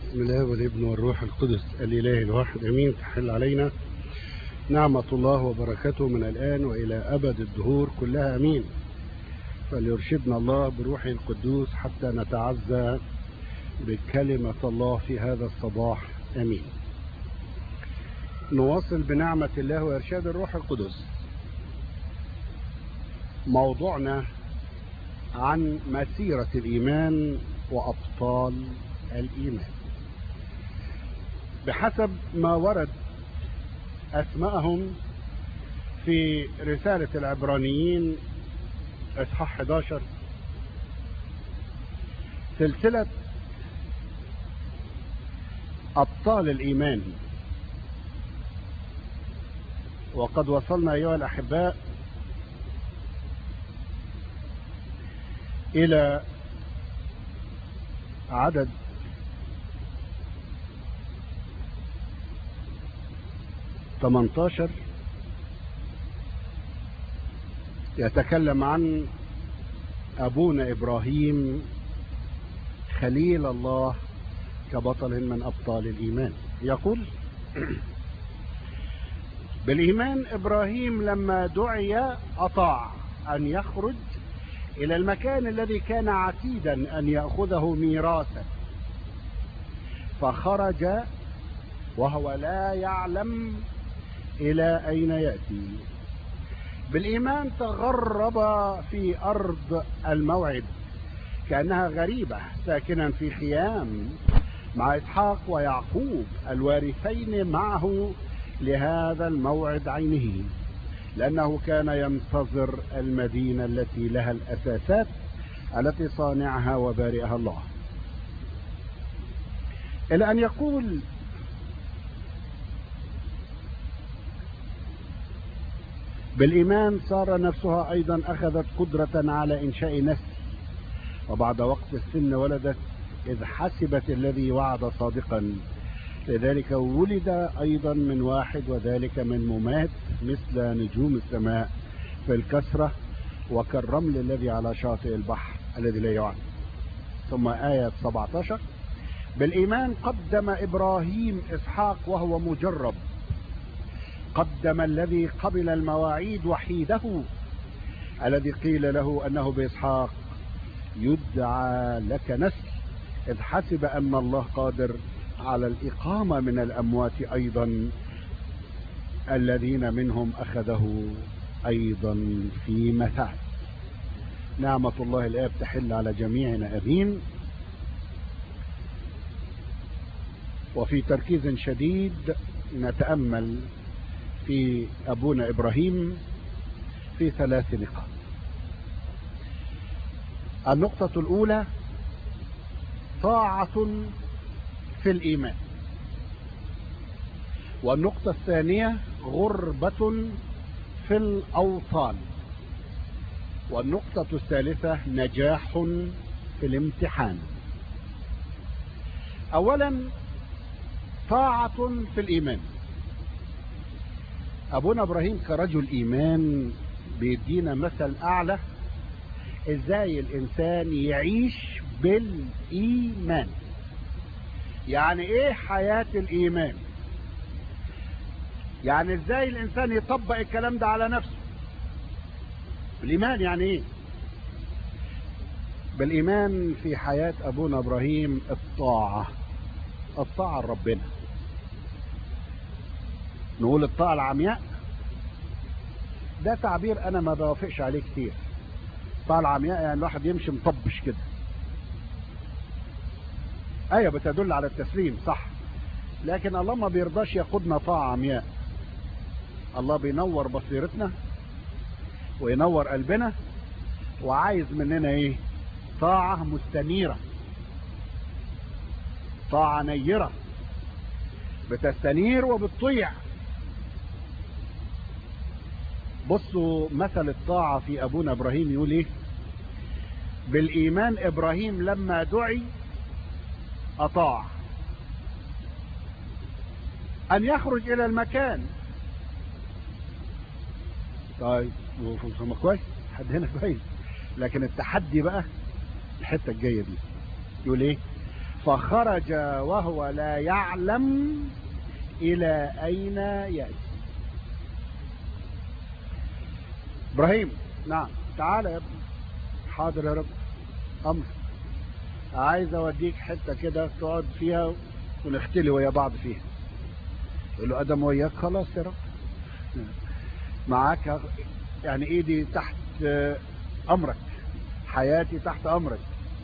بسم الله والابن والروح القدس الإله الواحد أمين تحل علينا نعمة الله وبركاته من الآن وإلى أبد الدهور كلها أمين فليرشدنا الله بروحه القدوس حتى نتعزى بكلمة الله في هذا الصباح أمين نواصل بنعمة الله وإرشاد الروح القدس موضوعنا عن مسيرة الإيمان وأبطال الإيمان بحسب ما ورد أسماءهم في رسالة العبرانيين إصحاح 11 سلسلة أبطال الإيمان وقد وصلنا أيها الأحباء إلى عدد تمنتاشر يتكلم عن أبونا إبراهيم خليل الله كبطل من أبطال الإيمان يقول بالإيمان إبراهيم لما دعي أطاع أن يخرج إلى المكان الذي كان عتيدا أن يأخذه ميراثا فخرج وهو لا يعلم إلى أين يأتي بالإيمان تغرب في أرض الموعد كأنها غريبة ساكنا في خيام مع إسحاق ويعقوب الوارثين معه لهذا الموعد عينه لأنه كان ينتظر المدينة التي لها الأساسات التي صانعها وبارئها الله إلى أن يقول بالإيمان صار نفسها أيضا أخذت قدرة على إنشاء نسل وبعد وقت السن ولدت إذ حسبت الذي وعد صادقا لذلك ولد أيضا من واحد وذلك من ممات مثل نجوم السماء في الكسرة وكالرمل الذي على شاطئ البحر الذي لا يعلم ثم آية 17 بالإيمان قدم إبراهيم إسحاق وهو مجرب قدم الذي قبل المواعيد وحيده الذي قيل له أنه بإسحاق يدعى لك نسل إذ حسب أن الله قادر على الإقامة من الأموات أيضا الذين منهم أخذه أيضا في مثال نعمة الله الآب تحل على جميعنا أمين وفي تركيز شديد نتأمل في أبونا إبراهيم في ثلاث نقاط النقطة الأولى طاعة في الإيمان والنقطة الثانية غربة في الأوطان والنقطة الثالثة نجاح في الامتحان أولا طاعة في الإيمان أبونا إبراهيم كرجل إيمان بيدينا مثل أعلى إزاي الإنسان يعيش بالإيمان يعني إيه حياة الإيمان يعني إزاي الإنسان يطبق الكلام ده على نفسه بالإيمان يعني إيه بالإيمان في حياة أبونا إبراهيم الطاعة الطاعة لربنا نقول الطاعة العمياء ده تعبير أنا ما بوافقش عليه كتير الطاعة العمياء يعني الواحد يمشي مطبش كده آية بتدل على التسليم صح لكن الله ما بيرضاش يقودنا طاعة عمياء الله بينور بصيرتنا وينور قلبنا وعايز مننا ايه طاعة مستنيرة طاعة نيرة بتستنير وبتطيع بصوا مثل الطاعة في أبونا إبراهيم يقول إيه بالإيمان إبراهيم لما دعي أطاع أن يخرج إلى المكان طيب ما كويس حد هنا كويس لكن التحدي بقى الحتة الجاية دي يقول إيه فخرج وهو لا يعلم إلى أين يأتي إبراهيم نعم تعال يا ابني حاضر يا رب أمر عايز أوديك حتة كده تقعد فيها ونختلي ويا بعض فيها يقول له أدم وياك خلاص يا رب معاك يعني إيدي تحت أمرك حياتي تحت أمرك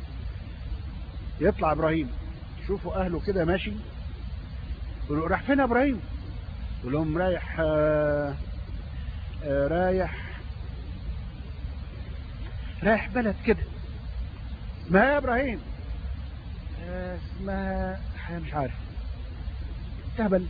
يطلع إبراهيم شوفوا أهله كده ماشي يقولوا راح فين يا إبراهيم يقول لهم رايح آآ آآ رايح رايح بلد كده اسمها يا إبراهيم اسمها مش عارف تهبل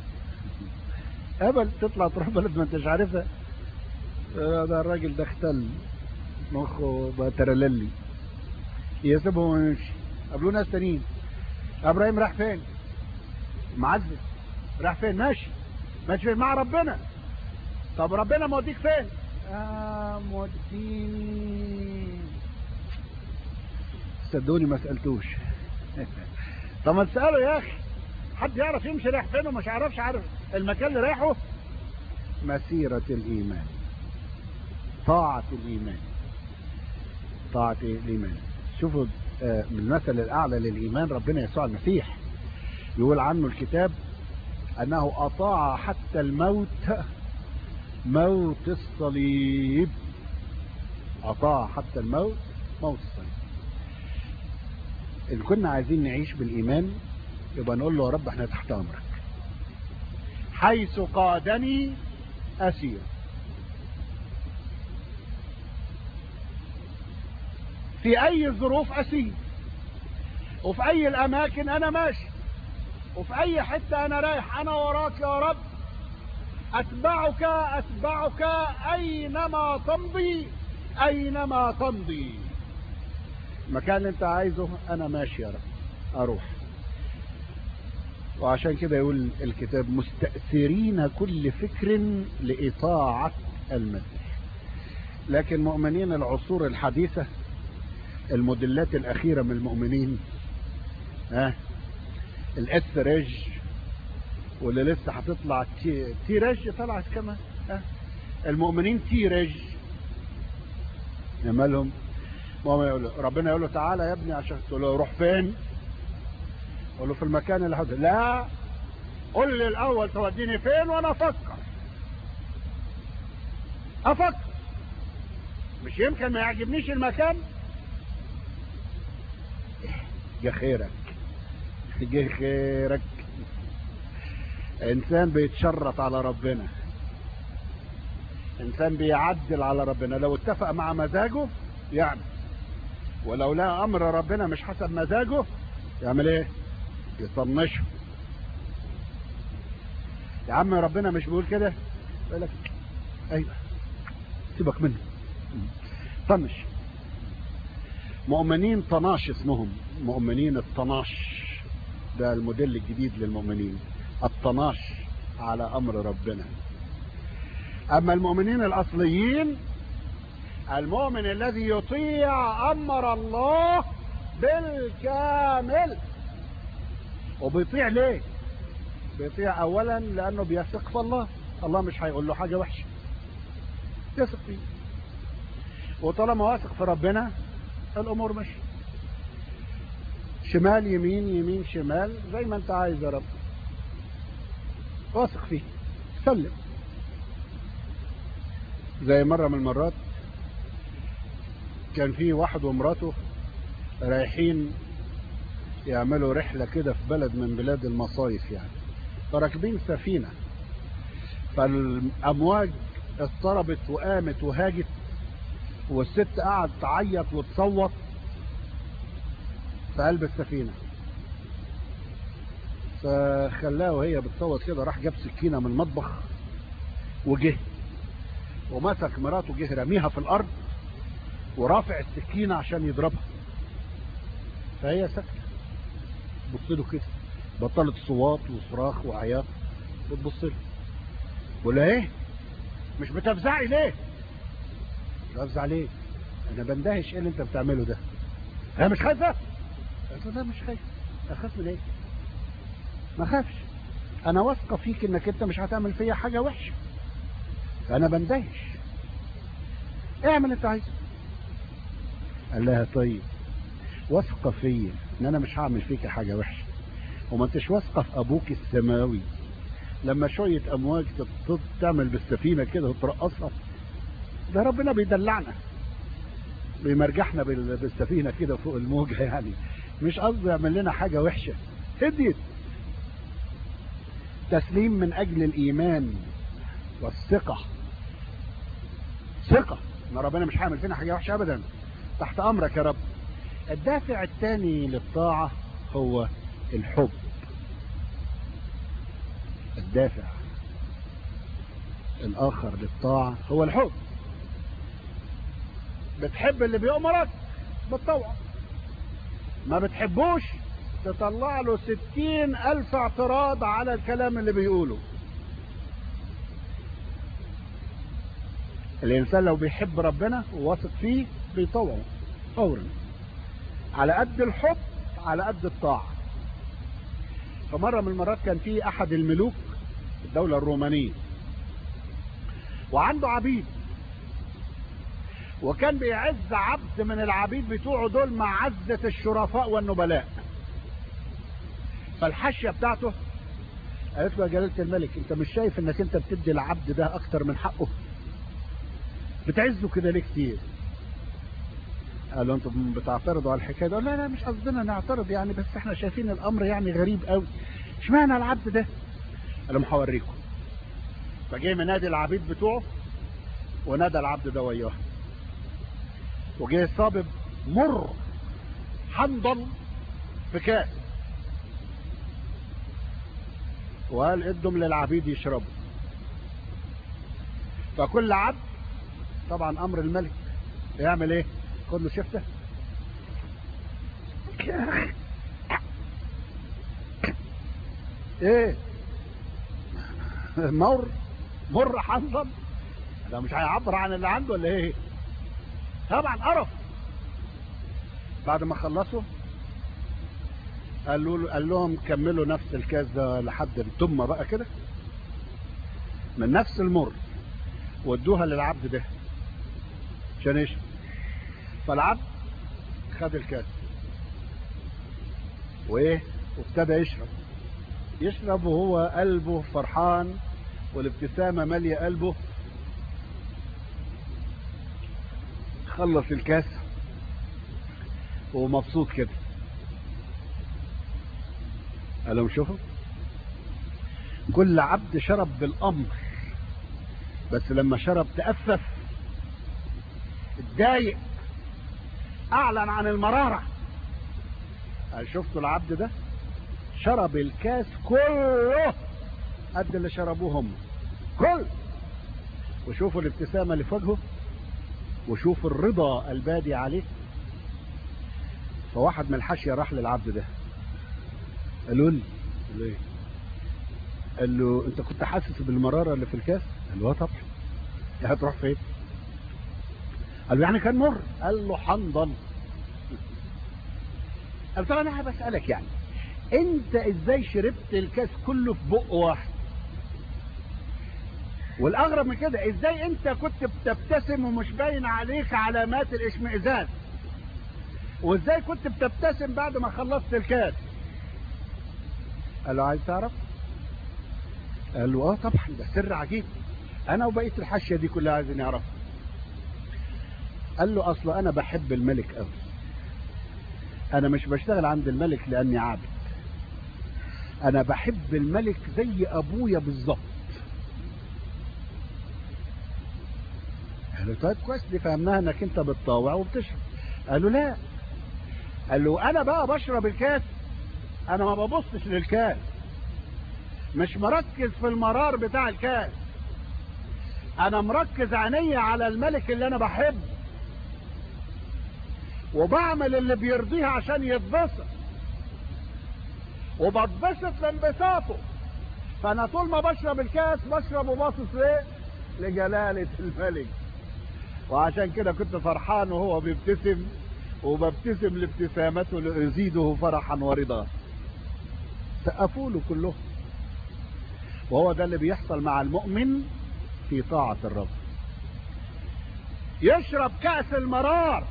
هبل تطلع تروح بلد ما انتش عارفها ده الراجل ده اختل مخه بقى ترللي يسيبه ويمشي قابلوه ناس تانيين ابراهيم راح فين معزز راح فين ماشي ماشي فين مع ربنا طب ربنا موديك فين آه موديني صدقوني ما سالتوش طب ما تساله يا اخي حد يعرف يمشي رايح فين ومش عارفش عارف المكان اللي رايحه مسيرة الإيمان طاعة الإيمان طاعة الإيمان شوفوا من المثل الأعلى للإيمان ربنا يسوع المسيح يقول عنه الكتاب أنه أطاع حتى الموت موت الصليب أطاع حتى الموت موت الصليب إن كنا عايزين نعيش بالإيمان يبقى نقول له يا رب احنا تحت أمرك حيث قادني أسير في أي ظروف أسير وفي أي الأماكن أنا ماشي وفي أي حتة أنا رايح أنا وراك يا رب أتبعك أتبعك أينما تمضي أينما تمضي المكان اللي أنت عايزه أنا ماشي يا رب أروح وعشان كده يقول الكتاب مستأثرين كل فكر لإطاعة المسيح لكن مؤمنين العصور الحديثة الموديلات الأخيرة من المؤمنين ها الاس ريج واللي لسه هتطلع تي, تي ريج طلعت كمان ها المؤمنين تي ريج مالهم يقول له ربنا يقول له تعالى يا ابني عشان تقول له روح فين قول له في المكان اللي حضر لا قول لي الاول توديني فين وانا افكر افكر مش يمكن ما يعجبنيش المكان جه خيرك جه خيرك انسان بيتشرط على ربنا انسان بيعدل على ربنا لو اتفق مع مزاجه يعمل ولو لا امر ربنا مش حسب مزاجه يعمل ايه يطنشه يا عم ربنا مش بيقول كده يقول لك ايوه سيبك منه طنش مؤمنين طناش اسمهم مؤمنين الطناش ده الموديل الجديد للمؤمنين الطناش على امر ربنا اما المؤمنين الاصليين المؤمن الذي يطيع امر الله بالكامل وبيطيع ليه بيطيع اولا لانه بيثق في الله الله مش هيقول له حاجه وحشه يثق فيه وطالما واثق في ربنا الامور ماشيه شمال يمين يمين شمال زي ما انت عايز يا رب واثق فيه سلم زي مرة من المرات كان في واحد ومراته رايحين يعملوا رحلة كده في بلد من بلاد المصايف يعني فراكبين سفينة فالأمواج اضطربت وقامت وهاجت والست قعدت تعيط وتصوت في قلب السفينة فخلاها وهي بتصوت كده راح جاب سكينة من المطبخ وجه ومسك مراته جه رميها في الأرض ورافع السكينة عشان يضربها فهي ساكتة بص له كده بطلت صوات وصراخ وعياط بتبص له بقول ايه مش بتفزعي ليه بتفزع ليه انا بندهش ايه اللي انت بتعمله ده انا مش خايفه قالت له لا مش خايف اخاف من ايه ما اخافش انا واثقه فيك انك انت مش هتعمل فيا حاجه وحشه انا بندهش اعمل انت عايزه قال لها طيب واثقه فيا ان انا مش هعمل فيك حاجه وحشه وما انتش واثقه في ابوك السماوي لما شويه امواج تط- تعمل بالسفينه كده وترقصها ده ربنا بيدلعنا بيمرجحنا بال- بالسفينه كده فوق الموجه يعني مش قصده يعمل لنا حاجه وحشه هديت تسليم من اجل الايمان والثقه ثقه ان ربنا مش هيعمل فينا حاجه وحشه ابدا تحت امرك يا رب الدافع الثاني للطاعه هو الحب الدافع الاخر للطاعه هو الحب بتحب اللي بيأمرك بتطوع ما بتحبوش تطلع له ستين ألف اعتراض على الكلام اللي بيقوله الإنسان لو بيحب ربنا وواثق فيه بيطوعه فورا على قد الحب على قد الطاعة فمرة من المرات كان في أحد الملوك في الدولة الرومانية وعنده عبيد وكان بيعز عبد من العبيد بتوعه دول مع عزة الشرفاء والنبلاء فالحاشية بتاعته قالت له يا جلالة الملك انت مش شايف انك انت بتدي العبد ده اكتر من حقه بتعزه كده ليه كتير قال له انتم بتعترضوا على الحكايه ده قال لا لا مش قصدنا نعترض يعني بس احنا شايفين الامر يعني غريب قوي اشمعنى العبد ده قال لهم هوريكم فجه منادي العبيد بتوعه ونادى العبد ده وياه وجه صابب مر حنظل في كاس وقال ادهم للعبيد يشربوا فكل عبد طبعا امر الملك يعمل ايه خد له شفته ايه مر مر حنظل ده مش هيعبر عن اللي عنده ولا ايه طبعا قرف بعد ما خلصوا قالوا له قال لهم كملوا نفس الكاس ده لحد التمه بقى كده من نفس المر ودوها للعبد ده عشان يشرب فالعبد خد الكاس وايه وابتدى يشرب يشرب وهو قلبه فرحان والابتسامه ماليه قلبه خلص الكاس ومبسوط كده قال لهم شوفوا كل عبد شرب بالامر بس لما شرب تأسف اتضايق اعلن عن المرارة قال شفتوا العبد ده شرب الكاس كله قد اللي شربوه هم كل وشوفوا الابتسامة اللي في وجهه وشوفوا الرضا البادي عليه فواحد من الحاشية راح للعبد ده قالوا لي قال له ايه قال له انت كنت حاسس بالمرارة اللي في الكاس قال له اه طبعا يا هتروح فين قال له يعني كان مر قال له حنظل قال طب انا بسألك يعني انت ازاي شربت الكاس كله في بق واحد والاغرب من كده ازاي انت كنت بتبتسم ومش باين عليك علامات الاشمئزاز وازاي كنت بتبتسم بعد ما خلصت الكاس قال له عايز تعرف قال له اه طبعا ده سر عجيب انا وبقيه الحاشيه دي كلها عايزين يعرفوا قال له اصل انا بحب الملك قوي انا مش بشتغل عند الملك لاني عابد انا بحب الملك زي ابويا بالظبط قال له طيب كويس دي فهمناها انك انت بتطاوع وبتشرب قال له لا قال له انا بقى بشرب الكاس انا ما ببصش للكاس مش مركز في المرار بتاع الكاس انا مركز عيني على الملك اللي انا بحبه وبعمل اللي بيرضيه عشان يتبسط وبتبسط لانبساطه فانا طول ما بشرب الكاس بشرب وباصص ليه لجلالة الملك وعشان كده كنت فرحان وهو بيبتسم وببتسم لابتسامته لأزيده فرحا ورضا سقفوا له كلهم وهو ده اللي بيحصل مع المؤمن في طاعة الرب يشرب كأس المرار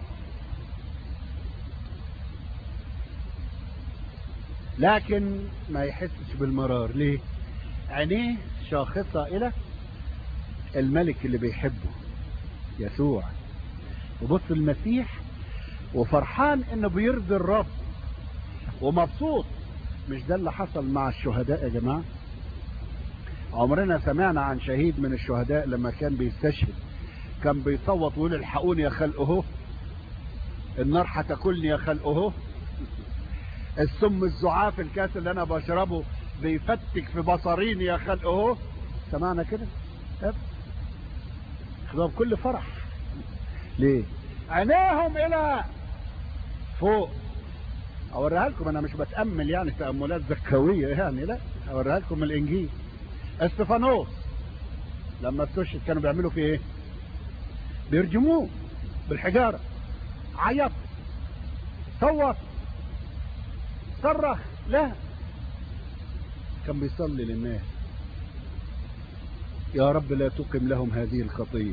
لكن ما يحسش بالمرار ليه عينيه شاخصة إلى الملك اللي بيحبه يسوع وبص المسيح وفرحان انه بيرضي الرب ومبسوط مش ده اللي حصل مع الشهداء يا جماعة عمرنا سمعنا عن شهيد من الشهداء لما كان بيستشهد كان بيصوت ويقول الحقوني يا خلق اهو النار هتاكلني يا خلق اهو السم الزعاف الكاس اللي انا بشربه بيفتك في بصريني يا خلق اهو سمعنا كده خدوها بكل فرح ليه عينيهم الى فوق اوريها لكم انا مش بتامل يعني تاملات زكاويه يعني لا اوريها لكم من الانجيل استفانوس لما استشهد كانوا بيعملوا فيه ايه بيرجموه بالحجاره عيط صوت صرخ لا كان بيصلي للناس يا رب لا تقم لهم هذه الخطيه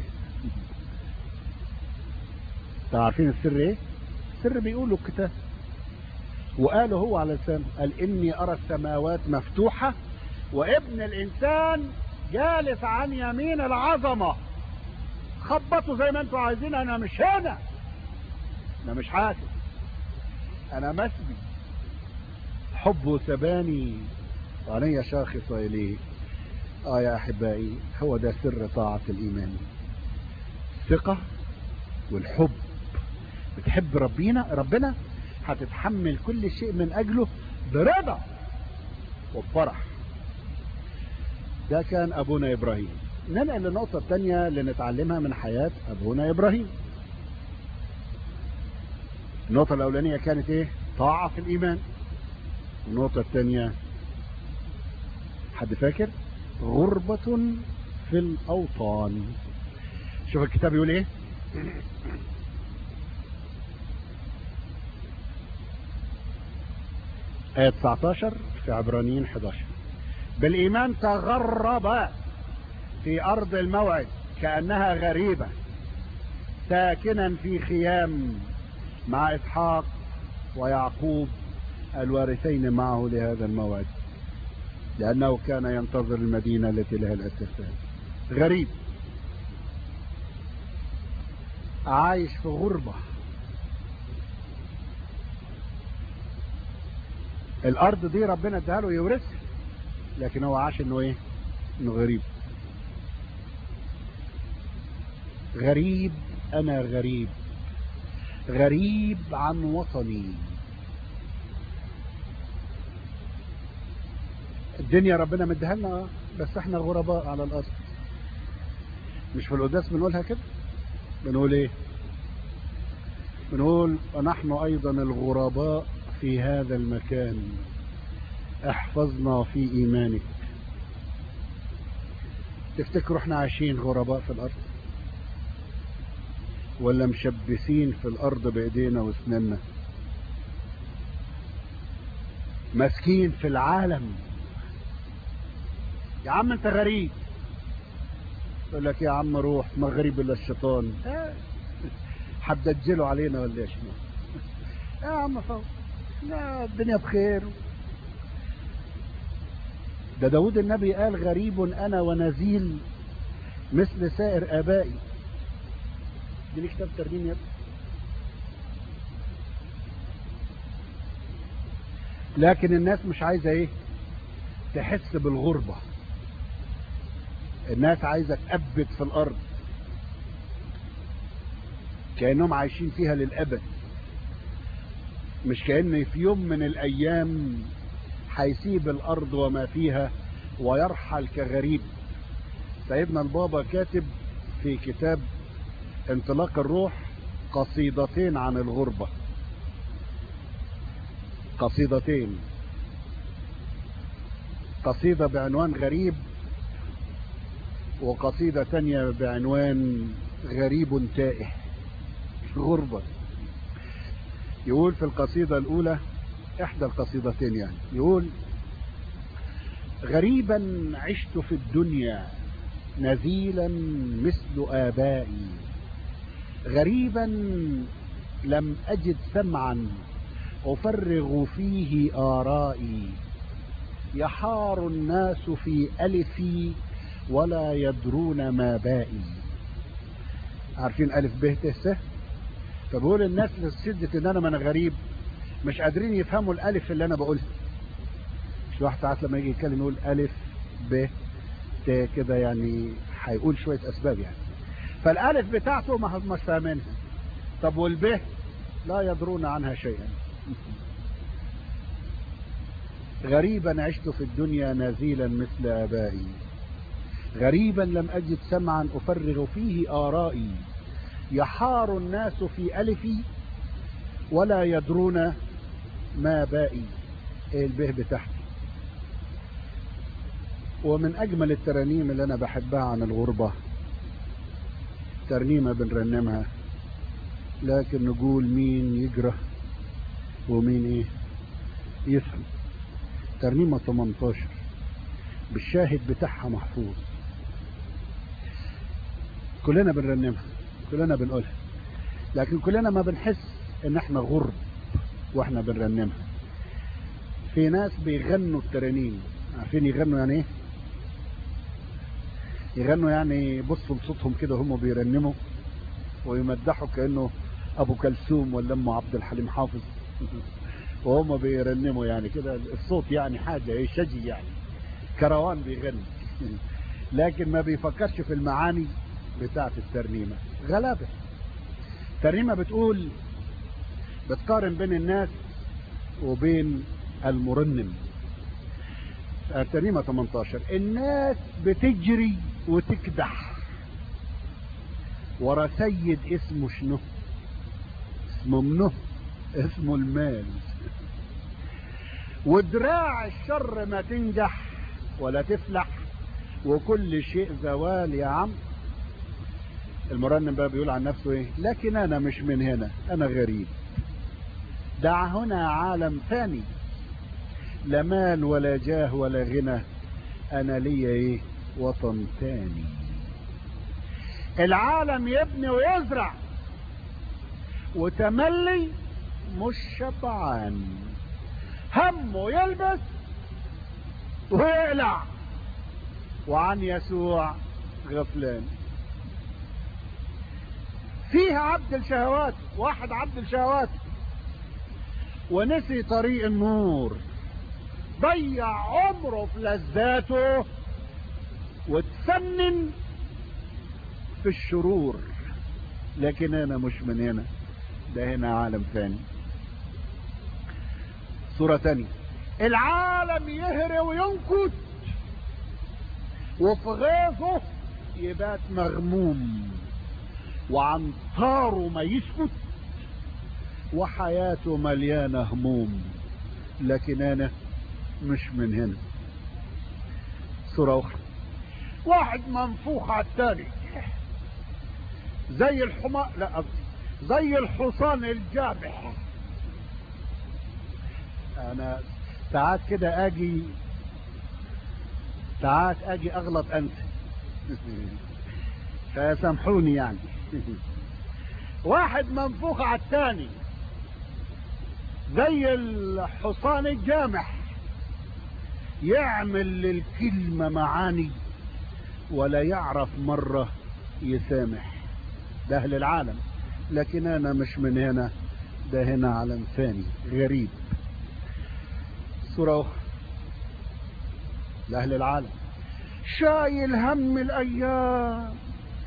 عارفين السر ايه السر بيقولوا الكتاب وقاله هو على لسانه قال اني ارى السماوات مفتوحة وابن الانسان جالس عن يمين العظمة خبطوا زي ما انتوا عايزين انا مش هنا انا مش حاسس انا مسبي حبه سباني وعيني شاخصة اليه اه يا احبائي هو ده سر طاعة الايمان الثقة والحب بتحب ربنا ربنا هتتحمل كل شيء من اجله برضا وبفرح ده كان ابونا ابراهيم ننقل للنقطة الثانية اللي نتعلمها من حياة ابونا ابراهيم النقطة الاولانية كانت ايه طاعة في الايمان النقطة الثانية حد فاكر غربة في الاوطان شوف الكتاب يقول ايه آية 19 في عبرانيين 11 بالإيمان تغرب في أرض الموعد كأنها غريبة ساكنا في خيام مع إسحاق ويعقوب الوارثين معه لهذا الموعد لأنه كان ينتظر المدينة التي لها الأساسات غريب عايش في غربة الارض دي ربنا اداها له يورثها لكن هو عاش انه ايه انه غريب غريب انا غريب غريب عن وطني الدنيا ربنا مديها لنا بس احنا غرباء على الارض مش في القداس بنقولها كده بنقول ايه بنقول ونحن ايضا الغرباء في هذا المكان احفظنا في ايمانك تفتكروا احنا عايشين غرباء في الارض ولا مشبسين في الارض بايدينا واسناننا ماسكين في العالم يا عم انت غريب يقول لك يا عم روح ما غريب الا الشيطان هتدجلوا علينا ولا ايش يا عم فوق لا الدنيا بخير ده داود النبي قال غريب انا ونزيل مثل سائر ابائي دي ليه كتاب ترجيم يا ابني لكن الناس مش عايزه ايه تحس بالغربه الناس عايزه تأبد في الارض كانهم عايشين فيها للابد مش كأن في يوم من الايام هيسيب الارض وما فيها ويرحل كغريب سيدنا البابا كاتب في كتاب انطلاق الروح قصيدتين عن الغربة قصيدتين قصيدة بعنوان غريب وقصيدة تانية بعنوان غريب تائه غربة يقول في القصيدة الأولى إحدى القصيدتين يعني يقول غريبا عشت في الدنيا نزيلا مثل آبائي غريبا لم أجد سمعا أفرغ فيه آرائي يحار الناس في ألفي ولا يدرون ما بائي عارفين ألف ب ت س فبقول الناس لشدة ان انا من غريب مش قادرين يفهموا الالف اللي انا بقولها مش واحد ساعات لما يجي يتكلم يقول الف ب ت كده يعني هيقول شوية اسباب يعني فالالف بتاعته ما مش فاهمينها طب والب لا يدرون عنها شيئا غريبا عشت في الدنيا نزيلا مثل ابائي غريبا لم اجد سمعا افرغ فيه ارائي يحار الناس في ألفي ولا يدرون ما بائي ايه البه بتاعتي ومن أجمل الترانيم اللي أنا بحبها عن الغربة ترنيمة بنرنمها لكن نقول مين يجرى ومين ايه يفهم ترنيمة 18 بالشاهد بتاعها محفوظ كلنا بنرنمها كلنا بنقولها لكن كلنا ما بنحس ان احنا غرب واحنا بنرنمها في ناس بيغنوا الترانيم عارفين يغنوا يعني ايه يغنوا يعني بصوا لصوتهم كده هم بيرنموا ويمدحوا كانه ابو كلثوم ولا ام عبد الحليم حافظ وهم بيرنموا يعني كده الصوت يعني حاجه ايه شجي يعني كروان بيغني لكن ما بيفكرش في المعاني بتاعت الترنيمة غلابة الترنيمة بتقول بتقارن بين الناس وبين المرنم الترنيمة 18 الناس بتجري وتكدح ورا سيد اسمه شنو اسمه منه اسمه المال ودراع الشر ما تنجح ولا تفلح وكل شيء زوال يا عم المرنم بقى بيقول عن نفسه ايه لكن انا مش من هنا انا غريب دع هنا عالم ثاني لا مال ولا جاه ولا غنى انا ليا ايه وطن ثاني العالم يبني ويزرع وتملي مش شبعان همه يلبس ويقلع وعن يسوع غفلان فيها عبد الشهوات واحد عبد الشهوات ونسي طريق النور ضيع عمره في لذاته وتفنن في الشرور لكن انا مش من هنا ده هنا عالم ثاني صورة تانية العالم يهري وينكت وفي غيظه يبات مغموم وعن طاره ما يسكت وحياته مليانة هموم لكن انا مش من هنا صورة اخرى واحد منفوخ على التاني زي الحمار لا قصدي زي الحصان الجابح انا ساعات كده اجي ساعات اجي اغلط انت فسامحوني يعني واحد منفوخ على الثاني زي الحصان الجامح يعمل للكلمة معاني ولا يعرف مرة يسامح ده أهل العالم لكن أنا مش من هنا ده هنا عالم ثاني غريب صورة أخرى لأهل العالم شايل هم الأيام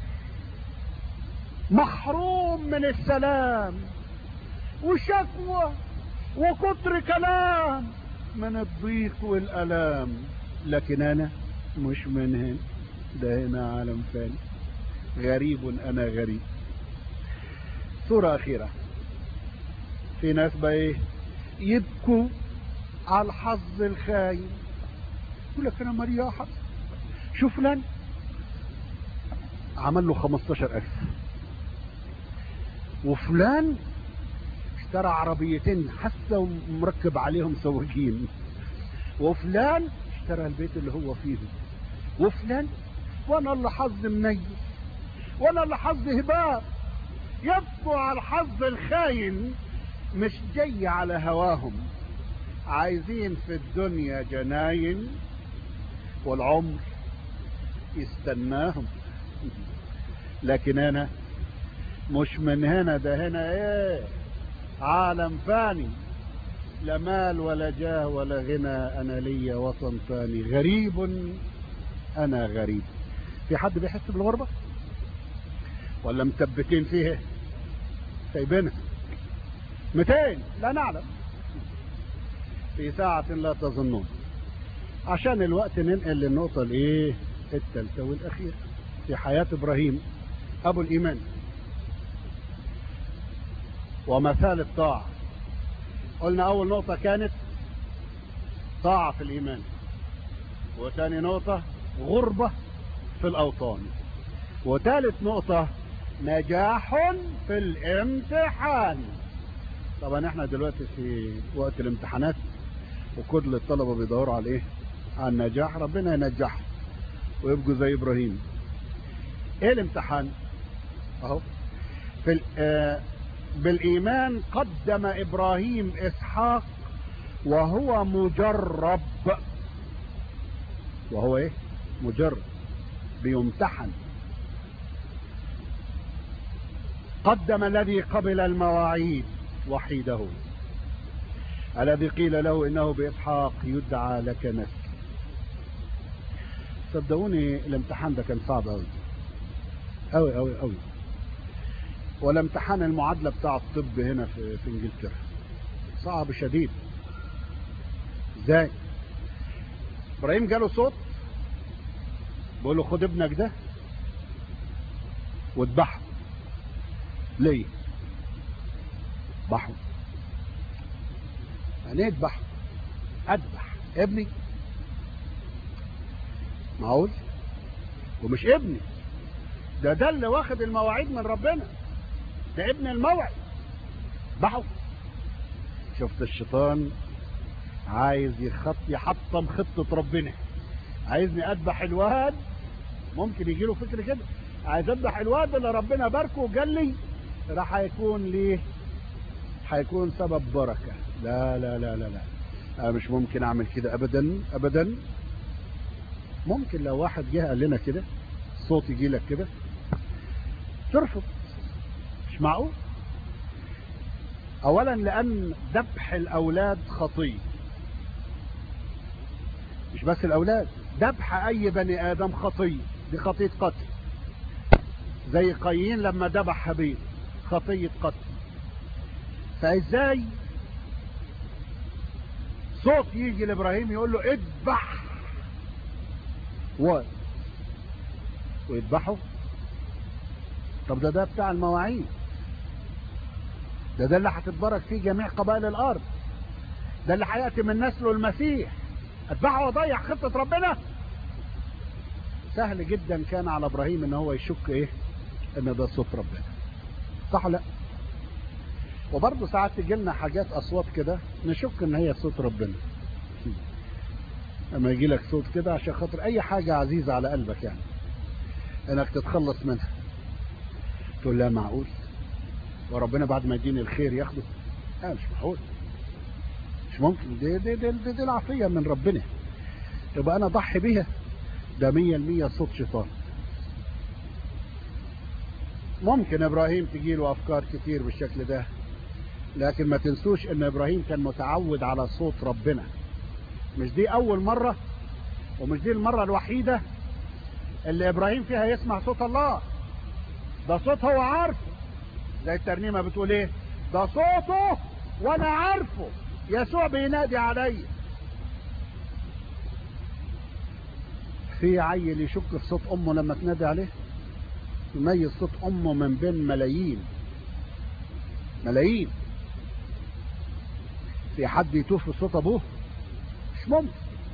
محروم من السلام وشكوى وكتر كلام من الضيق والألام لكن أنا مش من هنا ده هنا عالم ثاني غريب أنا غريب صورة أخيرة في ناس بقى إيه يبكوا على الحظ الخاين يقول لك أنا مريا حظ شوف فلان عمل له 15 ألف وفلان اشترى عربيتين حسه ومركب عليهم سواقين وفلان ترى البيت اللي هو فيه وفلان وانا اللي حظي منيل وانا اللي حظي هباء يبقوا على الحظ الخاين مش جاي على هواهم عايزين في الدنيا جناين والعمر يستناهم لكن انا مش من هنا ده هنا ايه عالم فاني لا مال ولا جاه ولا غنى انا ليا وطن ثاني غريب انا غريب في حد بيحس بالغربة ولا مثبتين فيه سايبينها 200 لا نعلم في ساعة لا تظنون عشان الوقت ننقل للنقطة الايه الثالثة والاخيرة في حياة ابراهيم ابو الايمان ومثال الطاعة قلنا اول نقطة كانت طاعة في الايمان وثاني نقطة غربة في الاوطان وثالث نقطة نجاح في الامتحان طبعا احنا دلوقتي في وقت الامتحانات وكل الطلبة بيدوروا على ايه على النجاح ربنا ينجحهم ويبقوا زي ابراهيم ايه الامتحان اهو في آه بالايمان قدم ابراهيم اسحاق وهو مجرب وهو ايه مجرب بيمتحن قدم الذي قبل المواعيد وحيده الذي قيل له انه باسحاق يدعى لك نسل صدقوني الامتحان ده كان صعب قوي قوي قوي قوي ولا امتحان المعادلة بتاع الطب هنا في, في انجلترا صعب شديد ازاي ابراهيم جاله صوت بيقول له خد ابنك ده واذبحه ليه اذبحه يعني ايه اذبحه اذبح ابني معقول ومش ابني ده ده اللي واخد المواعيد من ربنا ده ابن الموعد ذبحه شفت الشيطان عايز يخط يحطم خطة ربنا عايزني اذبح الواد ممكن يجي له فكر كده عايز اذبح الواد اللي ربنا باركه وقال لي راح هيكون ليه هيكون سبب بركة لا لا لا لا لا أنا مش ممكن اعمل كده ابدا ابدا ممكن لو واحد جه قال لنا كده صوت يجي لك كده ترفض مش معقول اولا لان ذبح الاولاد خطيه مش بس الاولاد ذبح اي بني ادم خطيه دي خطيه قتل زي قايين لما ذبح هابيل خطيه قتل فازاي صوت يجي لابراهيم يقول له اذبح و ويذبحه طب ده ده بتاع المواعيد ده ده اللي هتتبارك فيه جميع قبائل الارض ده اللي هياتي من نسله المسيح اتبعه وضيع خطة ربنا سهل جدا كان على ابراهيم ان هو يشك ايه ان ده صوت ربنا صح لا وبرضه ساعات تجي لنا حاجات اصوات كده نشك ان هي صوت ربنا لما يجي لك صوت كده عشان خاطر اي حاجة عزيزة على قلبك يعني انك تتخلص منها تقول لا معقول وربنا بعد ما يديني الخير ياخده لا مش معقول مش ممكن دي دي دي, دي, دي العطية من ربنا يبقى انا ضحي بيها ده مية المية صوت شيطان ممكن ابراهيم تجيله افكار كتير بالشكل ده لكن ما تنسوش ان ابراهيم كان متعود على صوت ربنا مش دي اول مرة ومش دي المرة الوحيدة اللي ابراهيم فيها يسمع صوت الله ده صوت هو عارفه زي الترنيمة بتقول ايه ده صوته وانا عارفه يسوع بينادي عليا في عيل يشك في صوت امه لما تنادي عليه يميز صوت امه من بين ملايين ملايين في حد يتوه في صوت ابوه مش ممكن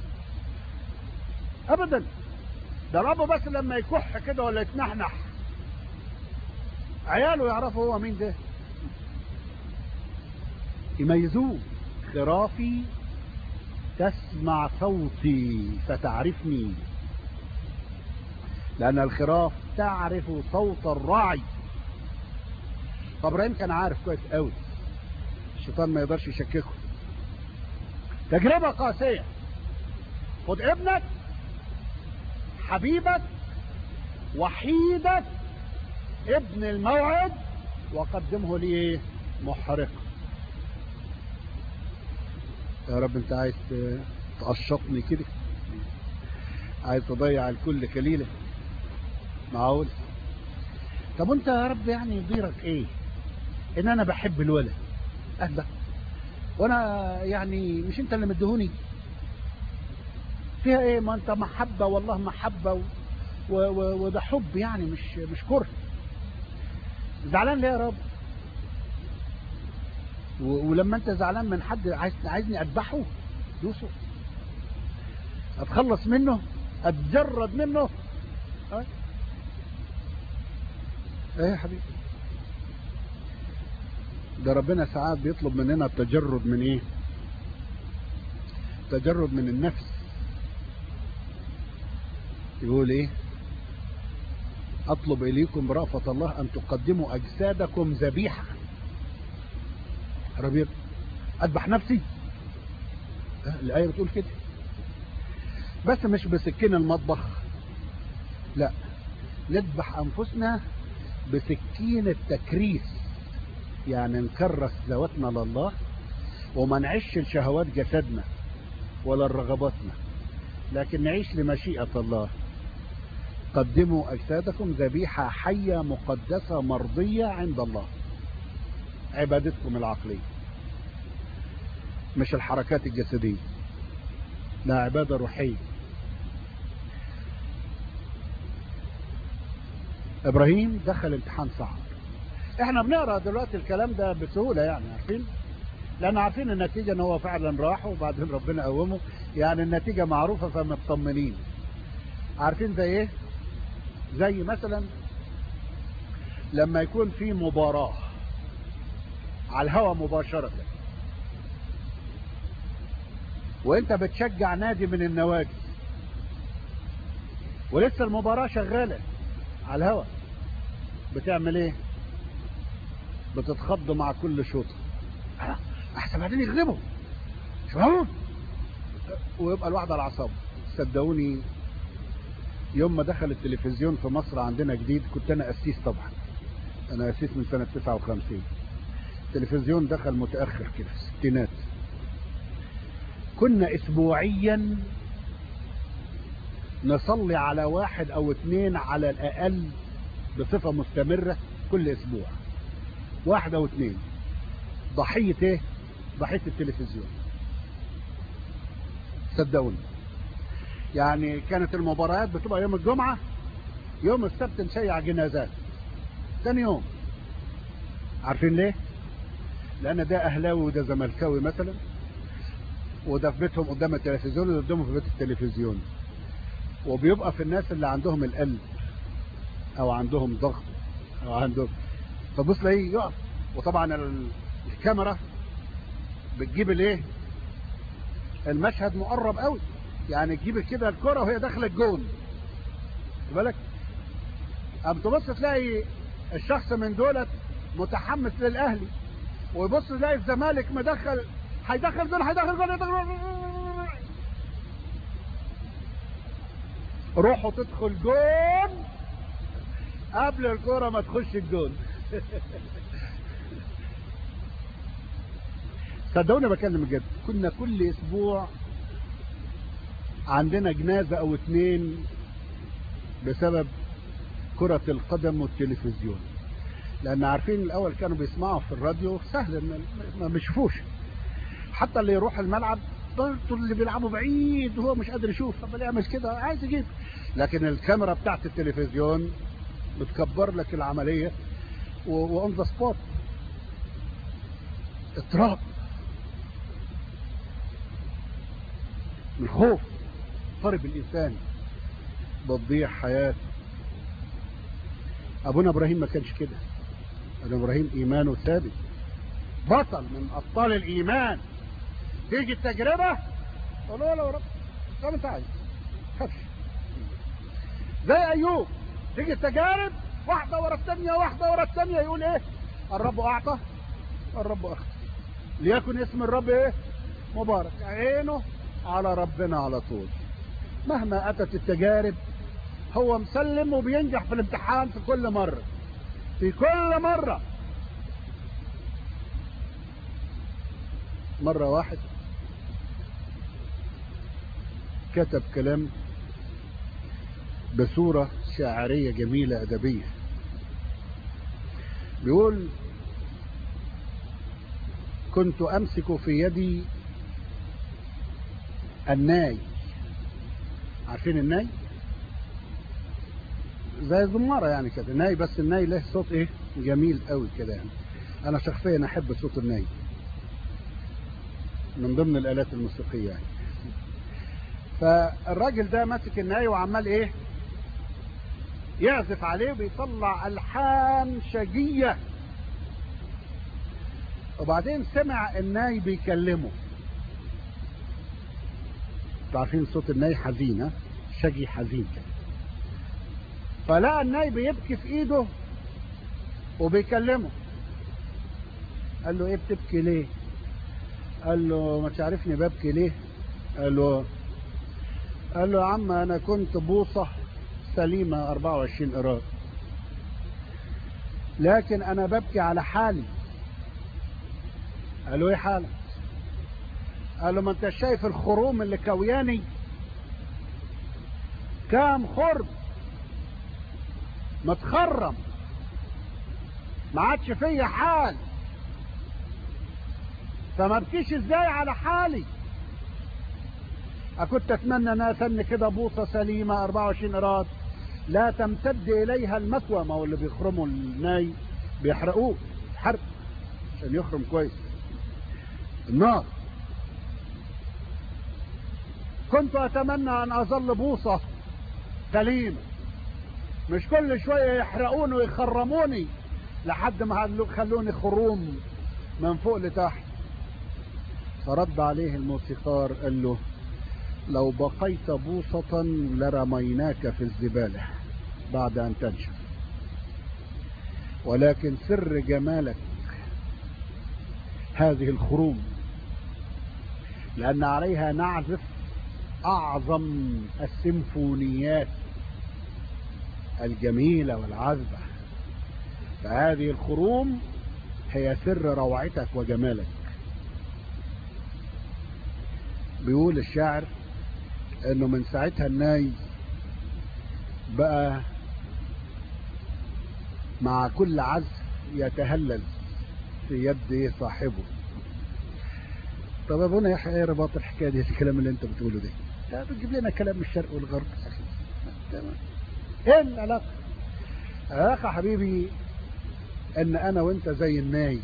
ابدا ده الاب بس لما يكح كده ولا يتنحنح عياله يعرفوا هو مين ده يميزوه خرافي تسمع صوتي فتعرفني لأن الخراف تعرف صوت الراعي فابراهيم كان عارف كويس قوي الشيطان ما يقدرش يشككه تجربة قاسية خد ابنك حبيبك وحيدك ابن الموعد وقدمه لي محرقة يا رب انت عايز تقشطني كده عايز تضيع الكل كليلة معقول طب وانت يا رب يعني يضيرك ايه ان انا بحب الولد اهدى وانا يعني مش انت اللي مدهوني فيها ايه ما انت محبة والله محبة و... و... و... وده حب يعني مش مش كره زعلان ليه يا رب و... ولما انت زعلان من حد عايز عايزني اذبحه يوسف اتخلص منه اتجرد منه اه ايه يا حبيبي ده ربنا ساعات بيطلب مننا التجرد من ايه تجرد من النفس يقول ايه اطلب اليكم برأفة الله ان تقدموا اجسادكم ذبيحة ربيع اذبح نفسي اه الايه بتقول كده بس مش بسكين المطبخ لا نذبح انفسنا بسكين التكريس يعني نكرس ذواتنا لله وما نعيش لشهوات جسدنا ولا لرغباتنا لكن نعيش لمشيئة الله قدموا أجسادكم ذبيحة حية مقدسة مرضية عند الله عبادتكم العقلية مش الحركات الجسدية لا عبادة روحية إبراهيم دخل امتحان صعب احنا بنقرا دلوقتي الكلام ده بسهولة يعني عارفين لأن عارفين النتيجة ان هو فعلا راح وبعدين ربنا قومه يعني النتيجة معروفة فمطمنين عارفين زي ايه زي مثلا لما يكون في مباراة على الهواء مباشرة وانت بتشجع نادي من النوادي ولسه المباراة شغالة على الهواء بتعمل ايه بتتخض مع كل شوطة احسن بعدين يغلبوا شباب ويبقى الواحد على اعصابه صدقوني يوم ما دخل التلفزيون في مصر عندنا جديد كنت انا قسيس طبعا انا قسيس من سنة 59 التلفزيون دخل متأخر كده في الستينات كنا اسبوعيا نصلي على واحد او اتنين على الاقل بصفة مستمرة كل اسبوع واحد او اتنين ضحية ايه ضحية التلفزيون صدقوني يعني كانت المباريات بتبقى يوم الجمعة يوم السبت نشيع جنازات ثاني يوم عارفين ليه لان ده اهلاوي وده زملكاوي مثلا وده في بيتهم قدام التلفزيون وده قدامهم في بيت التلفزيون وبيبقى في الناس اللي عندهم القلب او عندهم ضغط او عندهم فبص تلاقيه يقف وطبعا الكاميرا بتجيب الايه المشهد مقرب قوي يعني تجيب كده الكرة وهي داخله الجون بالك قام تبص تلاقي الشخص من دولت متحمس للاهلي ويبص تلاقي الزمالك مدخل هيدخل جون هيدخل جون هيدخل روحوا تدخل جون قبل الكرة ما تخش الجون صدقوني بكلم بجد كنا كل اسبوع عندنا جنازة او اتنين بسبب كرة القدم والتلفزيون لان عارفين الاول كانوا بيسمعوا في الراديو سهل ان ما بيشوفوش حتى اللي يروح الملعب برضه اللي بيلعبوا بعيد وهو مش قادر يشوف طب يعمل كده عايز يجيب لكن الكاميرا بتاعت التلفزيون بتكبر لك العملية واون ذا سبوت اضطراب الخوف طرب الانسان بتضيع حياته ابونا ابراهيم ما كانش كده ابونا ابراهيم ايمانه ثابت بطل من ابطال الايمان تيجي التجربة قول له ولا رب زي ما انت عايز خافش زي ايوب تيجي التجارب واحده ورا الثانيه واحده ورا الثانيه يقول ايه الرب اعطى الرب اخذ ليكن اسم الرب ايه مبارك عينه على ربنا على طول مهما اتت التجارب هو مسلم وبينجح في الامتحان في كل مرة في كل مرة مرة واحد كتب كلام بصورة شاعرية جميلة أدبية بيقول كنت أمسك في يدي الناي عارفين الناي زي الزمارة يعني كده ناي بس الناي له صوت ايه جميل قوي كده يعني انا شخصيا احب صوت الناي من ضمن الالات الموسيقية يعني فالراجل ده ماسك الناي وعمال ايه يعزف عليه وبيطلع الحان شجية وبعدين سمع الناي بيكلمه عارفين صوت الناي حزين شجي حزين كده فلقى الناي بيبكي في ايده وبيكلمه قال له ايه بتبكي ليه قال له ما تعرفني ببكي ليه قال له قال له يا عم انا كنت بوصة سليمة 24 قرار لكن انا ببكي على حالي قال له ايه حالك قال له ما انت شايف الخروم اللي كوياني كام خرم متخرم ما عادش فيا حال فما بكيش ازاي على حالي اكنت اتمنى ان اتن كده بوصه سليمه 24 قراط لا تمتد اليها المكوى ما هو اللي بيخرموا الناي بيحرقوه حرق عشان يخرم كويس النار كنت اتمنى ان اظل بوصه سليمه مش كل شويه يحرقوني ويخرموني لحد ما خلوني خروم من فوق لتحت فرد عليه الموسيقار قال له لو بقيت بوصة لرميناك في الزبالة بعد أن تنشف ولكن سر جمالك هذه الخروم لأن عليها نعزف أعظم السيمفونيات الجميلة والعذبة فهذه الخروم هي سر روعتك وجمالك بيقول الشاعر انه من ساعتها الناي بقى مع كل عزف يتهلل في يد صاحبه طب يا ابونا يحيى ايه رباط الحكايه دي الكلام اللي انت بتقوله ده بتجيب لنا كلام من الشرق والغرب يا اخي تمام ايه العلاقه العلاقه حبيبي ان انا وانت زي الناي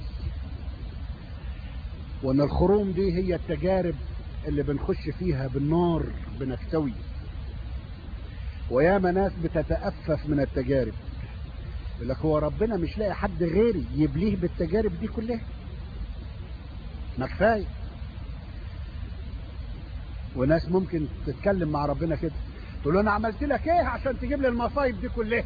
وان الخروم دي هي التجارب اللي بنخش فيها بالنار بنكتوي وياما ناس بتتأفف من التجارب يقول لك هو ربنا مش لاقي حد غيري يبليه بالتجارب دي كلها ما كفايه وناس ممكن تتكلم مع ربنا كده تقول له انا عملت لك ايه عشان تجيب لي المصايب دي كلها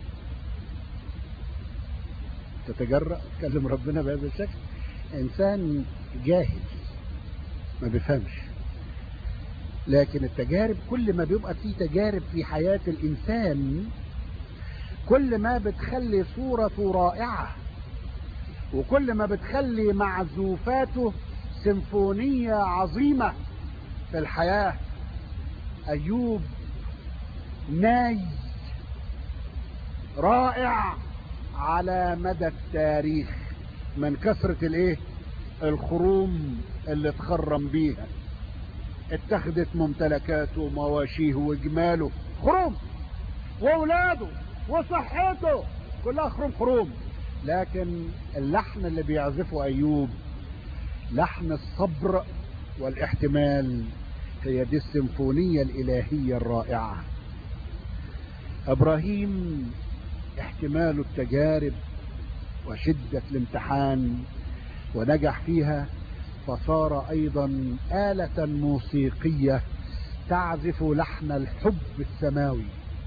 تتجرأ تكلم ربنا بهذا الشكل انسان جاهل ما بيفهمش لكن التجارب كل ما بيبقى في تجارب في حياة الإنسان كل ما بتخلي صورته رائعة وكل ما بتخلي معزوفاته سيمفونية عظيمة في الحياة أيوب ناي رائع على مدى التاريخ من كثرة الايه الخروم اللي اتخرم بيها اتخذت ممتلكاته ومواشيه وجماله خروم واولاده وصحته كلها خروم خروم لكن اللحن اللي بيعزفه ايوب لحن الصبر والاحتمال هي دي السيمفونية الالهية الرائعة ابراهيم احتمال التجارب وشدة الامتحان ونجح فيها فصار أيضا آلة موسيقية تعزف لحن الحب السماوي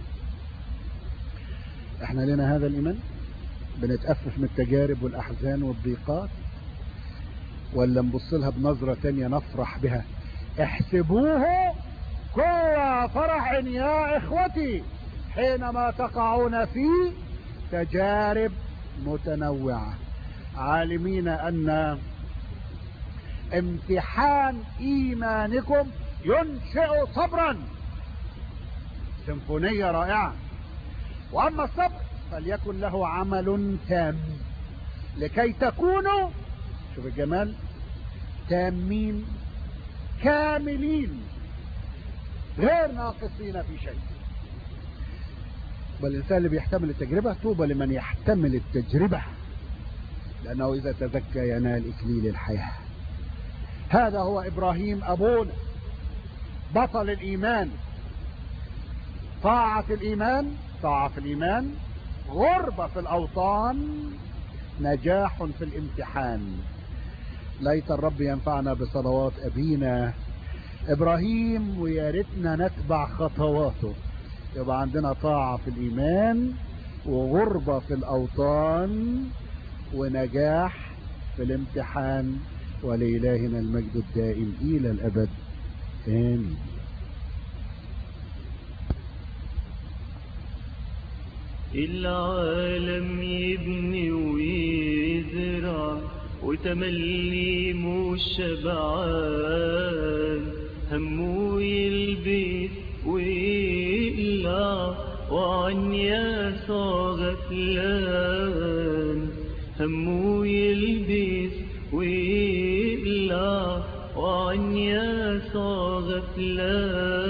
احنا لنا هذا الإيمان بنتأفف من التجارب والأحزان والضيقات ولا نبص لها بنظرة تانية نفرح بها احسبوه كل فرح يا إخوتي حينما تقعون في تجارب متنوعة عالمين أن امتحان إيمانكم ينشئ صبرا سيمفونية رائعة وأما الصبر فليكن له عمل تام لكي تكونوا شوف الجمال تامين كاملين غير ناقصين في شيء بل الإنسان اللي بيحتمل التجربة طوبى لمن يحتمل التجربة لأنه إذا تزكى ينال إكليل الحياة هذا هو إبراهيم أبونا بطل الإيمان طاعة الإيمان طاعة في الإيمان غربة في الأوطان نجاح في الامتحان ليت الرب ينفعنا بصلوات أبينا إبراهيم ويا ريتنا نتبع خطواته يبقى عندنا طاعة في الإيمان وغربة في الأوطان ونجاح في الامتحان ولإلهنا المجد الدائم إلى الأبد آمين العالم يبني ويزرع وتملي مش شبعان همه يلبس ويقلع وعن يسوع غفلان همه يلبس ويقلع وعن يسوع غفلان